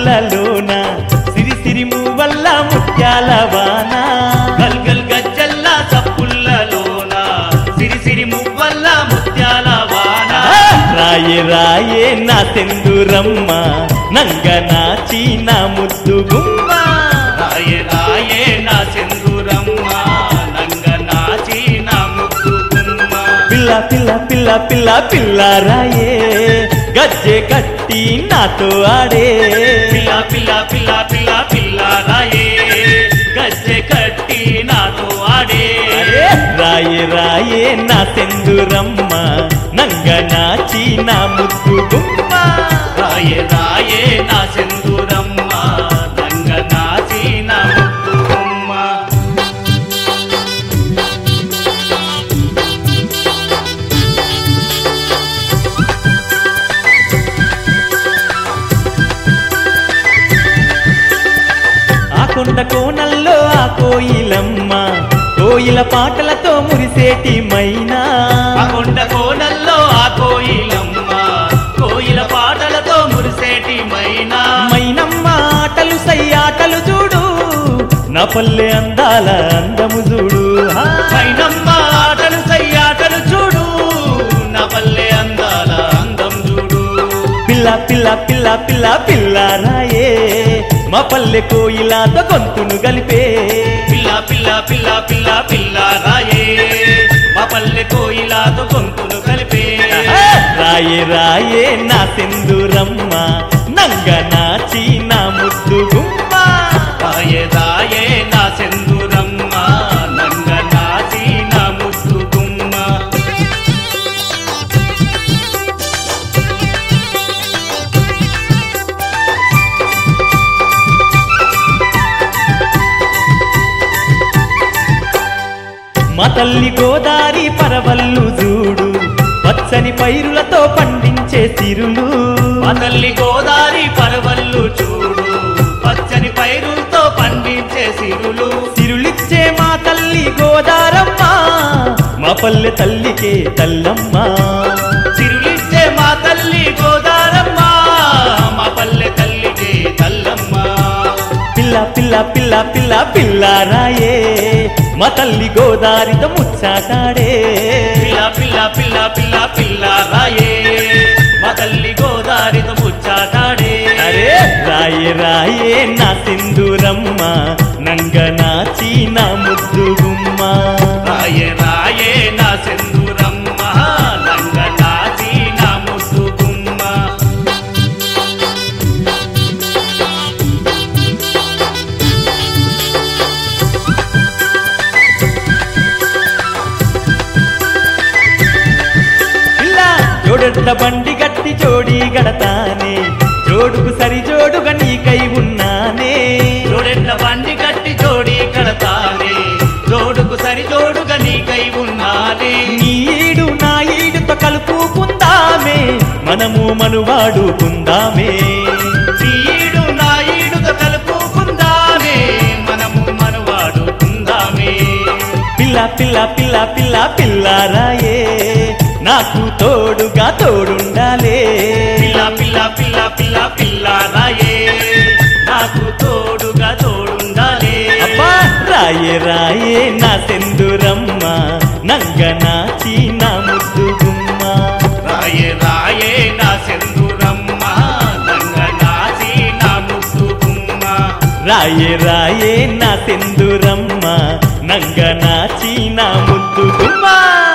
సప్పులలోన సిరి సిరి మువ్వల్ల ముత్యాల వాన గల్ గల్ గజ్జల్ల సప్పుల్లలోన సిరి సిరి మువ్వల్ల ముత్యాల వాన రాయే రాయే నా సెందురమ్మ నంగ నాచి నా ముద్దు గుమ్మ రాయే రాయే నా సింధురమ్మ నంగ నాచి నా ముద్దు గుమ్మ పిల్ల పిల్ల పిల్ల పిల్ల పిల్ల రాయే గజ్జె కట్టి నాతో ఆడే పిల్ల పిల్ల పిల్ల పిల్ల పిల్ల రాయే గజ్జె కట్టి నాతో ఆడే రాయే రాయే నా సెందురమ్మ నంగ నాచి నా ముద్దు గుమ్మ రాయే రాయే నా సింధురమ్మ నంగ నాచి నా ముద్దు గుమ్మ ఆ కొండ కోనల్లో ఆ కోయిలమ్మ కోయిల పాటలతో మురిసేటి మైనా ఆ కొండ కోనల్లో ఆ కోయిలమ్మ కోయిల పాటలతో మురిసేటి మైనా మైనమ్మ ఆటలు సయ్యాటలు చూడు నా పల్లె అందాల అందము చూడు హా. పైనమ్మ ఆటలు సయ్యాటలు చూడు నా పల్లె అందాల అందం చూడు పిల్ల పిల్ల పిల్ల పిల్ల పిల్ల రాయే మా పల్లె కోయిలాతో గొంతును గలిపే పిల్ల పిల్ల పిల్ల పిల్ల పిల్ల రాయే మా పల్లె కోయిలాతో గొంతులు కలిపే రాయే రాయే నా సెందురమ్మ నంగ నాచి నా ముద్దు గుమ్మ రాయే రాయే నా సెందురమ్మ నంగ నాచి నా ముద్దు గుమ్మ మా తల్లి గోదారి పరవల్లు చూడు పచ్చని పైరులతో పండించే సిరులు మా తల్లి గోదారి పరవల్లు చూడు పచ్చని పైరులతో పండించే సిరులు సిరులిచ్చే మా తల్లి గోదారమ్మ మా పల్లె తల్లికే తల్లమ్మ సిరులిచ్చే మా తల్లి గోదారమ్మ మా పల్లె తల్లికి తల్లమ్మ పిల్ల పిల్ల పిల్ల పిల్ల పిల్ల రాయే మా తల్లి గోదారితో ముచ్చాటాడే పిల్ల పిల్ల పిల్ల పిల్ల పిల్ల రాయే మా తల్లి గోదారితో ముచ్చాటాడే అరే రాయే రాయే నా సింధూరమ్మ నంగ నాచి నా ముద్దు గుమ్మ రాయే రాయే నా సెందురమ్మ నంగ నాచి నా ముద్దు గుమ్మ పిల్ల జోడెడ్ల బండి గట్టి జోడి గడతానే జోడుకు సరి జోడుగా నీకై ఉన్నానే జోడెడ్ల బండి కట్టి జోడి కడతానే జోడుకు సరి జోడుగా నీకై ఉన్నానే నీ ఈడు నా ఈడుతో కలుపుకుందామే మనము మనువాడుకుందామే ఈడు నా ఈడుతో కలుపుకుందామే మనము మనవాడుకుందామే పిల్ల పిల్ల పిల్ల పిల్ల పిల్ల రాయే నాకు తోడుగా తోడుండాలే పిల్ల పిల్ల పిల్ల పిల్ల పిల్ల రాయే నాకు తోడుగా తోడుండాలే అబ్బా రాయే రాయే నా సెందురమ్మ నంగ నాచి నా ముద్దు గుమ్మ రాయే రాయే నా సెందురమ్మ నంగ నాచి నా ముద్దు గుమ్మ రాయే రాయే నా సెందురమ్మ నంగ నాచి నా ముద్దు గుమ్మ